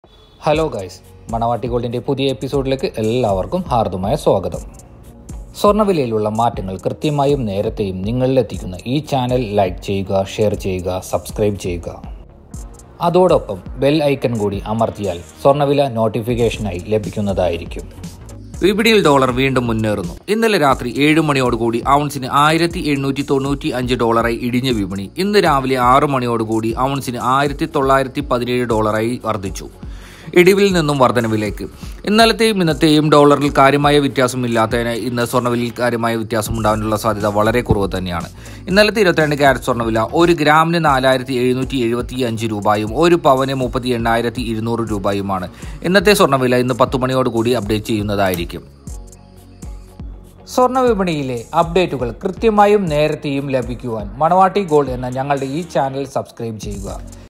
hello guys മണവാട്ടി ഗോൾഡിൻ്റെ പുതിയ എപ്പിസോഡിലേക്ക് എല്ലാവർക്കും ഹാർദമായ സ്വാഗതം സ്വർണ്ണവിലയിലുള്ള മാറ്റങ്ങൾ കൃത്യമായും നേരത്തെയും നിങ്ങളിലെത്തിക്കുന്ന ഈ ചാനൽ ലൈക്ക് ചെയ്യുക ഷെയർ ചെയ്യുക സബ്സ്ക്രൈബ് ചെയ്യുക അതോടൊപ്പം ബെൽ ഐക്കൺ കൂടി അമർത്തിയാൽ സ്വർണ്ണവില നോട്ടിഫിക്കേഷനായി ലഭിക്കുന്നതായിരിക്കും വിപണിയിൽ ഡോളർ വീണ്ടും മുന്നേറുന്നു ഇന്നലെ രാത്രി ഏഴ് മണിയോടുകൂടി ഔൺസിന് ആയിരത്തി എണ്ണൂറ്റി തൊണ്ണൂറ്റി അഞ്ച് ഡോളറായി ഇടിഞ്ഞ വിപണി ഇന്ന് രാവിലെ ആറ് മണിയോടുകൂടി ഔൺസിന് ആയിരത്തി തൊള്ളായിരത്തി പതിനേഴ് ഡോളറായി വർദ്ധിച്ചു ഇടിവിൽ നിന്നും വർധനവിലേക്ക് ഇന്നലത്തെയും ഇന്നത്തെയും ഡോളറിൽ കാര്യമായ വ്യത്യാസമില്ലാത്തതിന് ഇന്ന് സ്വർണ്ണവിലയിൽ കാര്യമായ വ്യത്യാസം ഉണ്ടാകാനുള്ള സാധ്യത വളരെ കുറവ് തന്നെയാണ് ഇന്നലത്തെ ഇരുപത്തിരണ്ട് ക്യാരറ്റ് സ്വർണ്ണവില ഒരു ഗ്രാമിന് നാലായിരത്തി എഴുന്നൂറ്റി എഴുപത്തി അഞ്ച് രൂപയും ഒരു പവന് മുപ്പത്തി എണ്ണായിരത്തി ഇരുന്നൂറ് രൂപയുമാണ് ഇന്നത്തെ സ്വർണ്ണവില ഇന്ന് പത്ത് മണിയോടുകൂടി അപ്ഡേറ്റ് ചെയ്യുന്നതായിരിക്കും സ്വർണ്ണ വിപണിയിലെ അപ്ഡേറ്റുകൾ കൃത്യമായും നേരത്തെയും ലഭിക്കുവാൻ മണവാട്ടി ഗോൾഡ് എന്ന ഞങ്ങളുടെ ഈ ചാനൽ സബ്സ്ക്രൈബ് ചെയ്യുക